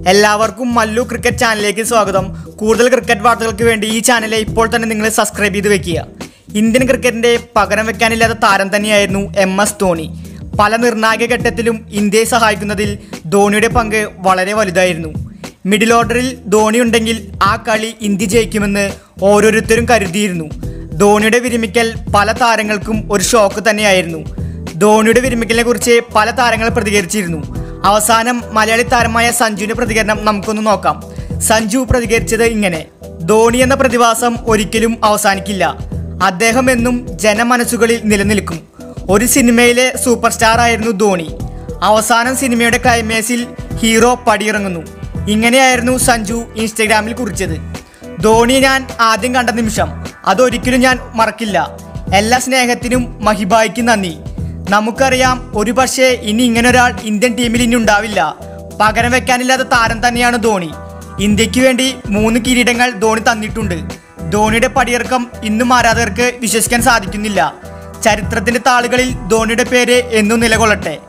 എല്ലാവർക്കും മല്ലു ക്രിക്കറ്റ് ചാനലിലേക്ക് സ്വാഗതം കൂടുതൽ ക്രിക്കറ്റ് വാർത്തകൾക്ക് വേണ്ടി ഈ ചാനൽ ഇപ്പോൾ തന്നെ നിങ്ങൾ സബ്സ്ക്രൈബ് ചെയ്ത് വെക്കുക ഇന്ത്യൻ ക്രിക്കറ്റിന്റെ പകരം വെക്കാനില്ലാത്ത താരം തന്നെയായിരുന്നു എം എസ് ധോണി പല നിർണായക ഘട്ടത്തിലും ഇന്ത്യയെ സഹായിക്കുന്നതിൽ ധോണിയുടെ പങ്ക് വളരെ വലുതായിരുന്നു മിഡിൽ ഓർഡറിൽ ധോണി ഉണ്ടെങ്കിൽ ആ കളി ഇന്ത്യ ജയിക്കുമെന്ന് ഓരോരുത്തരും കരുതിയിരുന്നു ധോണിയുടെ വിരമിക്കൽ പല താരങ്ങൾക്കും ഒരു ഷോക്ക് തന്നെയായിരുന്നു ധോണിയുടെ വിരമിക്കലിനെ കുറിച്ച് പല താരങ്ങൾ പ്രതികരിച്ചിരുന്നു അവസാനം മലയാളി താരമായ സഞ്ജുവിന്റെ പ്രതികരണം നമുക്കൊന്ന് നോക്കാം സഞ്ജു പ്രതികരിച്ചത് ഇങ്ങനെ ധോണി എന്ന പ്രതിഭാസം ഒരിക്കലും അവസാനിക്കില്ല അദ്ദേഹം എന്നും ജനമനസ്സുകളിൽ നിലനിൽക്കും ഒരു സിനിമയിലെ സൂപ്പർ സ്റ്റാർ ആയിരുന്നു ധോണി അവസാനം സിനിമയുടെ ക്ലൈമാക്സിൽ ഹീറോ പടിയിറങ്ങുന്നു ഇങ്ങനെയായിരുന്നു സഞ്ജു ഇൻസ്റ്റഗ്രാമിൽ കുറിച്ചത് ധോണി ഞാൻ ആദ്യം കണ്ട നിമിഷം അതൊരിക്കലും ഞാൻ മറക്കില്ല എല്ലാ സ്നേഹത്തിനും മഹിബായിക്കും നന്ദി നമുക്കറിയാം ഒരു പക്ഷേ ഇനി ഇങ്ങനൊരാൾ ഇന്ത്യൻ ടീമിൽ ഇനി ഉണ്ടാവില്ല പകരം വെക്കാനില്ലാത്ത താരം തന്നെയാണ് ധോണി ഇന്ത്യക്ക് വേണ്ടി മൂന്ന് കിരീടങ്ങൾ ധോണി തന്നിട്ടുണ്ട് ധോണിയുടെ പടിയിറക്കം ഇന്നും ആരാധകർക്ക് വിശ്വസിക്കാൻ സാധിക്കുന്നില്ല ചരിത്രത്തിന്റെ താളുകളിൽ ധോണിയുടെ പേര് എന്നും നിലകൊള്ളട്ടെ